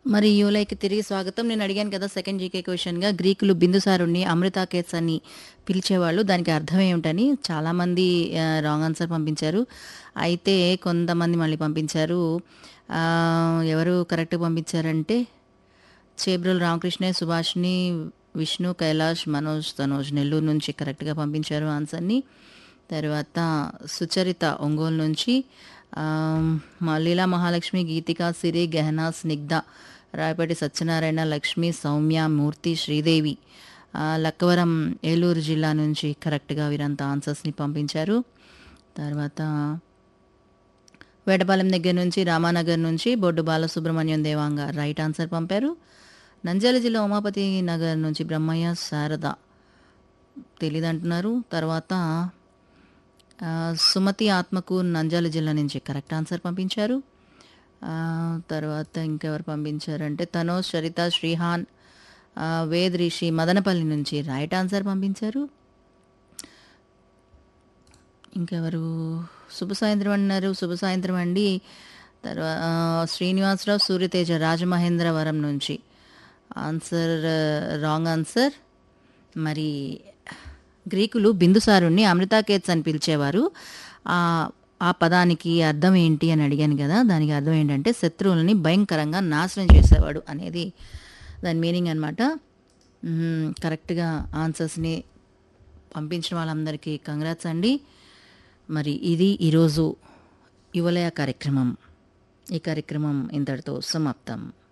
మరి యూలైకి తిరిగి స్వాగతం నేను అడిగాను కదా సెకండ్ జీకే క్వశ్చన్గా గ్రీకులు బిందుసారుణ్ణి అమృతాకేత్స్ అని పిలిచేవాళ్ళు దానికి అర్థం ఏమిటని చాలామంది రాంగ్ ఆన్సర్ పంపించారు అయితే కొంతమంది మళ్ళీ పంపించారు ఆ, ఎవరు కరెక్ట్ పంపించారంటే చేబ్రోలు రామకృష్ణ సుభాష్ని విష్ణు కైలాష్ మనోజ్ తనోజ్ నెల్లూరు నుంచి కరెక్ట్గా పంపించారు ఆన్సర్ని తర్వాత సుచరిత ఒంగోలు నుంచి ఆ, మా లీలా మహాలక్ష్మి గీతిక సిరి గహన స్నిగ్ధ రాయపేటి సత్యనారాయణ లక్ష్మి సౌమ్య మూర్తి శ్రీదేవి ఆ, లక్కవరం ఏలూరు జిల్లా నుంచి కరెక్ట్గా వీరంతా ఆన్సర్స్ని పంపించారు తర్వాత వేటపాలెం దగ్గర నుంచి రామానగర్ నుంచి బొడ్డు బాలసుబ్రహ్మణ్యం దేవాంగ రైట్ ఆన్సర్ పంపారు నంద్యాల జిల్లా ఉమాపతి నగర్ నుంచి బ్రహ్మయ్య శారద తెలీదంటున్నారు తర్వాత ఆ, సుమతి ఆత్మకు నంద్యాల జిల్లా నుంచి కరెక్ట్ ఆన్సర్ పంపించారు ఆ, తర్వాత ఇంకెవరు పంపించారంటే తనోజ్ చరిత శ్రీహాన్ ఆ, వేద్ రిషి మదనపల్లి నుంచి రైట్ ఆన్సర్ పంపించారు ఇంకెవరు శుభ సాయంత్రం అన్నారు శుభ సాయంత్రం అండి తర్వాత శ్రీనివాసరావు సూర్యతేజ రాజమహేంద్రవరం నుంచి ఆన్సర్ రాంగ్ ఆన్సర్ మరి గ్రీకులు బిందుసారుణ్ణి అమృతాకేత్స్ అని పిలిచేవారు ఆ ఆ పదానికి అర్థం ఏంటి అని అడిగాను కదా దానికి అర్థం ఏంటంటే శత్రువులని భయంకరంగా నాశనం చేసేవాడు అనేది దాని మీనింగ్ అనమాట కరెక్ట్గా ఆన్సర్స్ని పంపించిన వాళ్ళందరికీ కంగ్రాట్స్ అండి మరి ఇది ఈరోజు యువలయ కార్యక్రమం ఈ కార్యక్రమం ఇంతటితో సమాప్తం